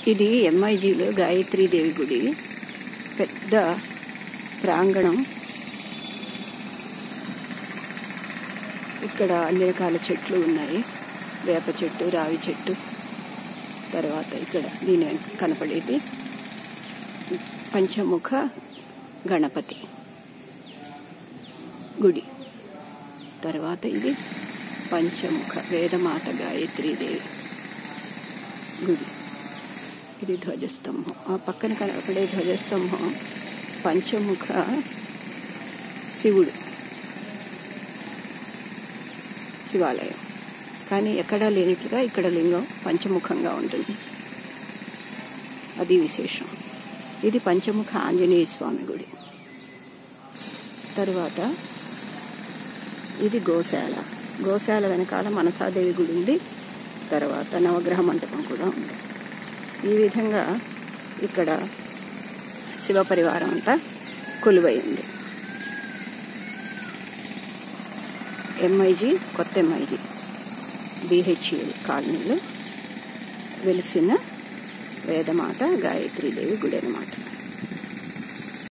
ఇది ఎంఐజీలో గాయత్రీదేవి గుడి పెద్ద ప్రాంగణం ఇక్కడ అన్ని రకాల చెట్లు ఉన్నాయి వేప చెట్టు రావి చెట్టు తర్వాత ఇక్కడ దీని వెనక కనపడేది పంచముఖ గణపతి గుడి తర్వాత ఇది పంచముఖ వేదమాత గాయత్రీదేవి గుడి ఇది ధ్వజస్తంభం ఆ పక్కన కనపడే ధ్వజస్తంభం పంచముఖ శివుడు శివాలయం కానీ ఎక్కడా లేనట్లుగా ఇక్కడ లింగం పంచముఖంగా ఉంటుంది అది విశేషం ఇది పంచముఖ ఆంజనేయ స్వామి గుడి తరువాత ఇది గోశాల గోశాల వెనకాల మనసాదేవి గుడి ఉంది తర్వాత నవగ్రహ మంటపం కూడా ఉంది ఈ విధంగా ఇక్కడ శివ పరివారం అంతా కొలువై ఉంది ఎంఐజీ కొత్త ఎంఐజీ బిహెచ్ఎల్ కాలనీలో వెలిసిన వేదమాత గాయత్రీదేవి గుడి అన్నమాట